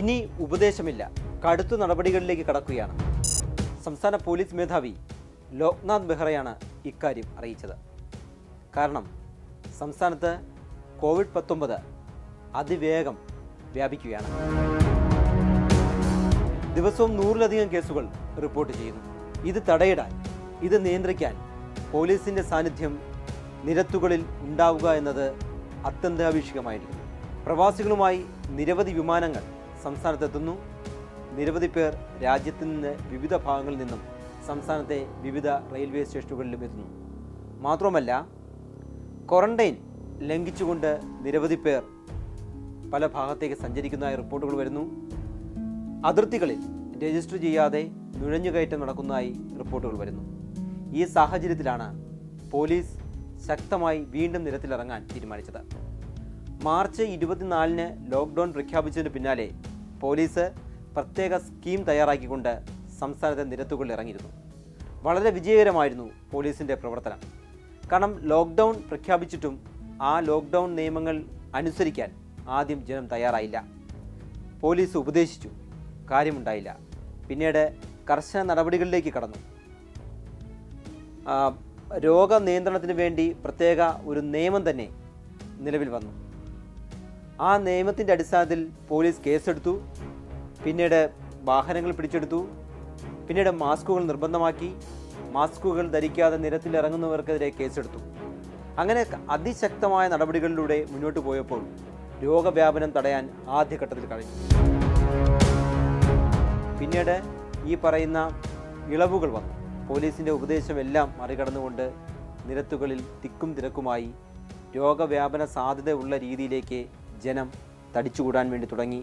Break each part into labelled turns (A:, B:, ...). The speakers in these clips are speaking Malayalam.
A: ഇനി ഉപദേശമില്ല കടുത്ത നടപടികളിലേക്ക് കടക്കുകയാണ് സംസ്ഥാന പോലീസ് മേധാവി ലോക്നാഥ് ബെഹ്റയാണ് ഇക്കാര്യം അറിയിച്ചത് കാരണം സംസ്ഥാനത്ത് കോവിഡ് പത്തൊമ്പത് അതിവേഗം വ്യാപിക്കുകയാണ് ദിവസവും നൂറിലധികം കേസുകൾ റിപ്പോർട്ട് ചെയ്യുന്നു ഇത് തടയിടാൻ ഇത് നിയന്ത്രിക്കാൻ പോലീസിന്റെ സാന്നിധ്യം നിരത്തുകളിൽ ഉണ്ടാവുക എന്നത് അത്യന്താപേക്ഷികമായിരിക്കുന്നു പ്രവാസികളുമായി നിരവധി വിമാനങ്ങൾ സംസ്ഥാനത്തെത്തുന്നു നിരവധി പേർ രാജ്യത്ത് നിന്ന് വിവിധ ഭാഗങ്ങളിൽ നിന്നും സംസ്ഥാനത്തെ വിവിധ റെയിൽവേ സ്റ്റേഷനുകളിലും എത്തുന്നു മാത്രമല്ല ക്വാറന്റൈൻ ലംഘിച്ചുകൊണ്ട് നിരവധി പേർ പല ഭാഗത്തേക്ക് സഞ്ചരിക്കുന്നതായി റിപ്പോർട്ടുകൾ വരുന്നു അതിർത്തികളിൽ രജിസ്റ്റർ ചെയ്യാതെ നുഴഞ്ഞുകയറ്റം നടക്കുന്നതായി റിപ്പോർട്ടുകൾ വരുന്നു ഈ സാഹചര്യത്തിലാണ് പോലീസ് ശക്തമായി വീണ്ടും നിരത്തിലിറങ്ങാൻ തീരുമാനിച്ചത് മാർച്ച് ഇരുപത്തിനാലിന് ലോക്ക്ഡൗൺ പ്രഖ്യാപിച്ചതിന് പിന്നാലെ പോലീസ് പ്രത്യേക സ്കീം തയ്യാറാക്കിക്കൊണ്ട് സംസ്ഥാനത്തെ നിരത്തുകളിൽ ഇറങ്ങിയിരുന്നു വളരെ വിജയകരമായിരുന്നു പോലീസിൻ്റെ പ്രവർത്തനം കാരണം ലോക്ക്ഡൗൺ പ്രഖ്യാപിച്ചിട്ടും ആ ലോക്ക്ഡൗൺ നിയമങ്ങൾ അനുസരിക്കാൻ ആദ്യം ജനം തയ്യാറായില്ല പോലീസ് ഉപദേശിച്ചു കാര്യമുണ്ടായില്ല പിന്നീട് കർശന നടപടികളിലേക്ക് കടന്നു ആ, രോഗനിയന്ത്രണത്തിന് വേണ്ടി പ്രത്യേക ഒരു നിയമം തന്നെ നിലവിൽ വന്നു ആ നിയമത്തിൻ്റെ അടിസ്ഥാനത്തിൽ പോലീസ് കേസെടുത്തു പിന്നീട് വാഹനങ്ങൾ പിടിച്ചെടുത്തു പിന്നീട് മാസ്കുകൾ നിർബന്ധമാക്കി മാസ്കുകൾ ധരിക്കാതെ നിരത്തിലിറങ്ങുന്നവർക്കെതിരെ കേസെടുത്തു അങ്ങനെ അതിശക്തമായ നടപടികളിലൂടെ മുന്നോട്ട് പോയപ്പോൾ രോഗവ്യാപനം തടയാൻ ആദ്യഘട്ടത്തിൽ കഴിഞ്ഞു പിന്നീട് ഈ പറയുന്ന ഇളവുകൾ വന്നു പോലീസിൻ്റെ ഉപദേശമെല്ലാം മറികടന്നുകൊണ്ട് നിരത്തുകളിൽ തിക്കും തിരക്കുമായി രോഗവ്യാപന സാധ്യതയുള്ള രീതിയിലേക്ക് ജനം തടിച്ചുകൂടാൻ വേണ്ടി തുടങ്ങി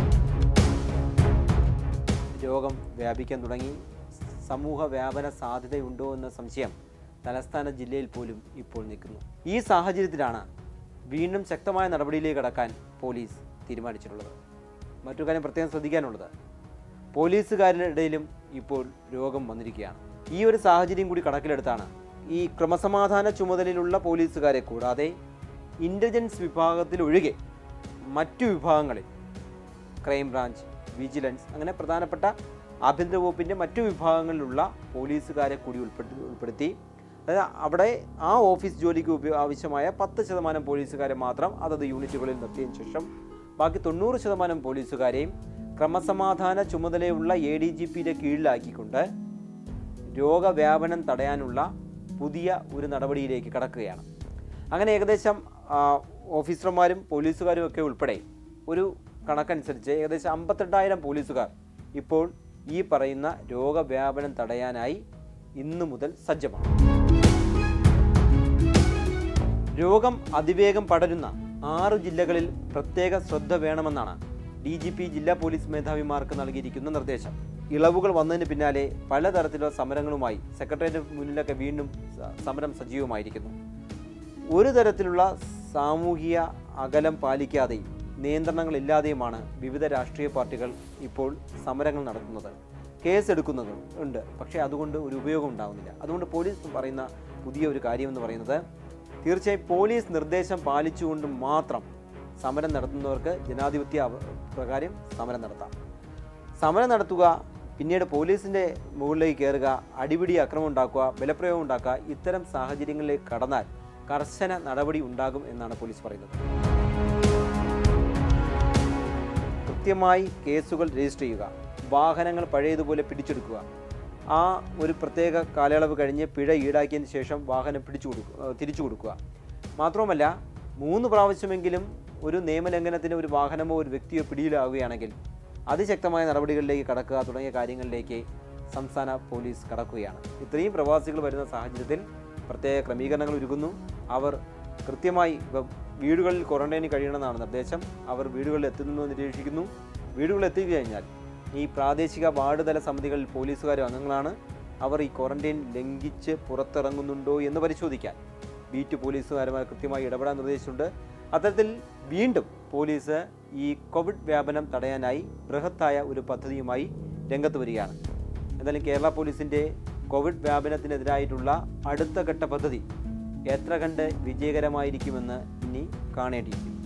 A: രോഗം വ്യാപിക്കാൻ തുടങ്ങി സമൂഹ വ്യാപന സാധ്യതയുണ്ടോ എന്ന സംശയം തലസ്ഥാന ജില്ലയിൽ പോലും ഇപ്പോൾ നിൽക്കുന്നു ഈ സാഹചര്യത്തിലാണ് വീണ്ടും ശക്തമായ നടപടിയിലേക്ക് കടക്കാൻ പോലീസ് തീരുമാനിച്ചിട്ടുള്ളത് മറ്റു കാര്യം പ്രത്യേകം ശ്രദ്ധിക്കാനുള്ളത് പോലീസുകാരുടെ ഇടയിലും ഇപ്പോൾ രോഗം വന്നിരിക്കുകയാണ് ഈ ഒരു സാഹചര്യം കൂടി കണക്കിലെടുത്താണ് ഈ ക്രമസമാധാന ചുമതലയിലുള്ള പോലീസുകാരെ കൂടാതെ ഇൻ്റലിജൻസ് വിഭാഗത്തിൽ ഒഴികെ മറ്റു വിഭാഗങ്ങളിൽ ക്രൈംബ്രാഞ്ച് വിജിലൻസ് അങ്ങനെ പ്രധാനപ്പെട്ട ആഭ്യന്തര വകുപ്പിൻ്റെ മറ്റു വിഭാഗങ്ങളിലുള്ള പോലീസുകാരെ കൂടി ഉൾപ്പെടുത്തി ഉൾപ്പെടുത്തി അതായത് അവിടെ ആ ഓഫീസ് ജോലിക്ക് ഉപയോ ആവശ്യമായ പത്ത് ശതമാനം പോലീസുകാരെ മാത്രം അതത് യൂണിറ്റുകളിൽ നിർത്തിയതിനു ശേഷം ബാക്കി തൊണ്ണൂറ് ശതമാനം പോലീസുകാരെയും ക്രമസമാധാന ചുമതലയുള്ള എ ഡി ജി പിയുടെ കീഴിലാക്കിക്കൊണ്ട് രോഗവ്യാപനം തടയാനുള്ള പുതിയ ഒരു നടപടിയിലേക്ക് കടക്കുകയാണ് അങ്ങനെ ഏകദേശം ആ, ഓഫീസർമാരും പോലീസുകാരും ഒക്കെ ഉൾപ്പെടെ ഒരു കണക്കനുസരിച്ച് ഏകദേശം അമ്പത്തെട്ടായിരം പോലീസുകാർ ഇപ്പോൾ ഈ പറയുന്ന രോഗവ്യാപനം തടയാനായി ഇന്നു മുതൽ സജ്ജമാണ് രോഗം അതിവേഗം പടരുന്ന ആറ് ജില്ലകളിൽ പ്രത്യേക ശ്രദ്ധ വേണമെന്നാണ് ഡി ജി പി ജില്ലാ പോലീസ് മേധാവിമാർക്ക് നൽകിയിരിക്കുന്ന നിർദ്ദേശം ഇളവുകൾ വന്നതിന് പിന്നാലെ പലതരത്തിലുള്ള സമരങ്ങളുമായി സെക്രട്ടേറിയറ്റ് മുന്നിലൊക്കെ വീണ്ടും സ- സമരം സജീവമായിരിക്കുന്നു ഒരു തരത്തിലുള്ള സാമൂഹിക അകലം പാലിക്കാതെയും നിയന്ത്രണങ്ങളില്ലാതെയുമാണ് വിവിധ രാഷ്ട്രീയ പാർട്ടികൾ ഇപ്പോൾ സമരങ്ങൾ നടത്തുന്നത് കേസെടുക്കുന്നത് ഉണ്ട് പക്ഷേ അതുകൊണ്ട് ഒരു ഉപയോഗം ഉണ്ടാകുന്നില്ല അതുകൊണ്ട് പോലീസ് പറയുന്ന പുതിയ ഒരു കാര്യം എന്ന് പറയുന്നത് തീർച്ചയായും പോലീസ് നിർദ്ദേശം പാലിച്ചുകൊണ്ട് മാത്രം സമരം നടത്തുന്നവർക്ക് ജനാധിപത്യ അവ- പ്രകാരം സമരം നടത്താം സമരം നടത്തുക പിന്നീട് പോലീസിൻ്റെ മുകളിലേക്ക് കയറുക അടിപിടി അക്രമം ഉണ്ടാക്കുക ബലപ്രയോഗം ഉണ്ടാക്കുക ഇത്തരം സാഹചര്യങ്ങളിലേക്ക് കടന്നാൽ കർശന നടപടി ഉണ്ടാകും എന്നാണ് പോലീസ് പറയുന്നത് കൃത്യമായി കേസുകൾ രജിസ്റ്റർ ചെയ്യുക വാഹനങ്ങൾ പഴയതുപോലെ പിടിച്ചെടുക്കുക ആ ഒരു പ്രത്യേക കാലയളവ് കഴിഞ്ഞ് പിഴ ഈടാക്കിയതിന് ശേഷം വാഹനം പിടിച്ചു കൊടുക്കുക തിരിച്ചു കൊടുക്കുക മാത്രവുമല്ല മൂന്ന് പ്രാവശ്യമെങ്കിലും ഒരു നിയമലംഘനത്തിന് ഒരു വാഹനമോ ഒരു വ്യക്തിയോ പിടിയിലാവുകയാണെങ്കിൽ അതിശക്തമായ നടപടികളിലേക്ക് കടക്കുക തുടങ്ങിയ കാര്യങ്ങളിലേക്ക് സംസ്ഥാന പോലീസ് കടക്കുകയാണ് ഇത്രയും പ്രവാസികൾ വരുന്ന സാഹചര്യത്തിൽ പ്രത്യേക ക്രമീകരണങ്ങൾ ഒരുക്കുന്നു അവർ കൃത്യമായി ഇപ്പം വീടുകളിൽ ക്വാറന്റൈനിൽ കഴിയണമെന്നാണ് നിർദ്ദേശം അവർ വീടുകളിൽ എത്തുന്നു എന്ന് നിരീക്ഷിക്കുന്നു വീടുകളിൽ എത്തിക്കഴിഞ്ഞാൽ ഈ പ്രാദേശിക വാർഡ് തല സമിതികളിൽ പോലീസുകാരും അംഗങ്ങളാണ് അവർ ഈ ക്വാറന്റൈൻ ലംഘിച്ച് പുറത്തിറങ്ങുന്നുണ്ടോ എന്ന് പരിശോധിക്കാൻ ബീറ്റ് പോലീസുകാരുമായി കൃത്യമായി ഇടപെടാൻ നിർദ്ദേശിച്ചിട്ടുണ്ട് അത്തരത്തിൽ വീണ്ടും പോലീസ് ഈ കോവിഡ് വ്യാപനം തടയാനായി ബൃഹത്തായ ഒരു പദ്ധതിയുമായി രംഗത്ത് വരികയാണ് എന്തായാലും കേരള പോലീസിൻ്റെ കോവിഡ് വ്യാപനത്തിനെതിരായിട്ടുള്ള അടുത്ത ഘട്ട പദ്ധതി എത്ര കണ്ട് വിജയകരമായിരിക്കുമെന്ന് ഇനി കാണേണ്ടിയിരിക്കുന്നു